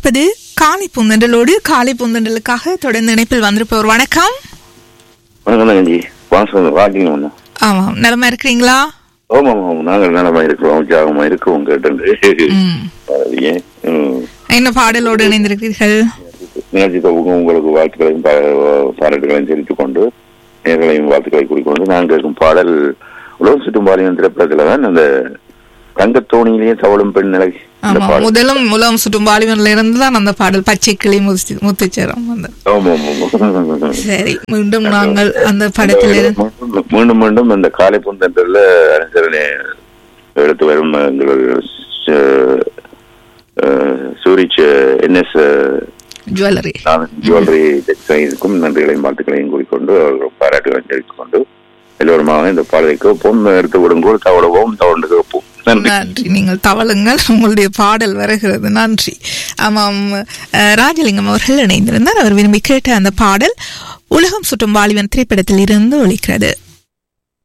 இணைந்திருப்பது காலை பூந்தண்டலோடு காலை பூந்தண்டலுக்காக தொடர்ந்து இணைப்பில் வந்திருப்பவர் வணக்கம் வணக்கம் தங்கச்சி வாசம் வாக்கிங் ஒன்று ஆமாம் நலமா இருக்கிறீங்களா ஆமாம் ஆமாம் நாங்கள் நலமா இருக்கிறோம் உற்சாகமா இருக்கிறோம் கேட்டு ம். ஏன் ம். என்ன பாடலோடு இணைந்திருக்கிறீர்கள் நிகழ்ச்சி தொகுக்கும் உங்களுக்கு வாழ்த்துக்களையும் பா- பாராட்டுகளையும் தெரிவித்துக் கொண்டு நேர்களையும் வாழ்த்துக்களை கூறிக்கொண்டு நான் கேட்கும் பாடல் உலகம் சுற்றும் பாலியன் திரைப்படத்துல தான் அந்த தங்கத்தோணியிலேயே தவளும் பெண் நிலை இந்த ஆமா பாடல் முதலும் உலகம் சுற்றும் பாலிவன்ல இருந்து தான் அந்த பாடல் பச்சை கிளி முத்து முத்துச்சரம் அந்த ஆமாம் ஆமாம் சரி மீண்டும் நாங்கள் அந்த படத்தில் இருந்து மீண்டும் மீண்டும் மீண்டும் இந்த காலை புந்தன்றதுல அனுசரணை எடுத்து வரும் எங்கள் சூரிச் என்எஸ் ஜுவல்லரி ஜுவல்லரி டெக்ஸ்டைல்ஸுக்கும் நன்றிகளையும் வாழ்த்துக்களையும் கூறிக்கொண்டு அவர்கள் பாராட்டுகளையும் தெரிவித்துக் கொண்டு எல்லோருமாக இந்த பாடலுக்கு பொண்ணு எடுத்து விடுங்கோல் தவடுவோம் தவண்டு கேட்போம் நன்றி நன்றி நீங்கள் தவளுங்கள் உங்களுடைய பாடல் வருகிறது நன்றி ஆமாம் அஹ், ராஜலிங்கம் அவர்கள் இணைந்திருந்தார் அவர் விரும்பி கேட்ட அந்த பாடல் உலகம் சுற்றும் வாலிபன் திரைப்படத்தில் இருந்து ஒலிக்கிறது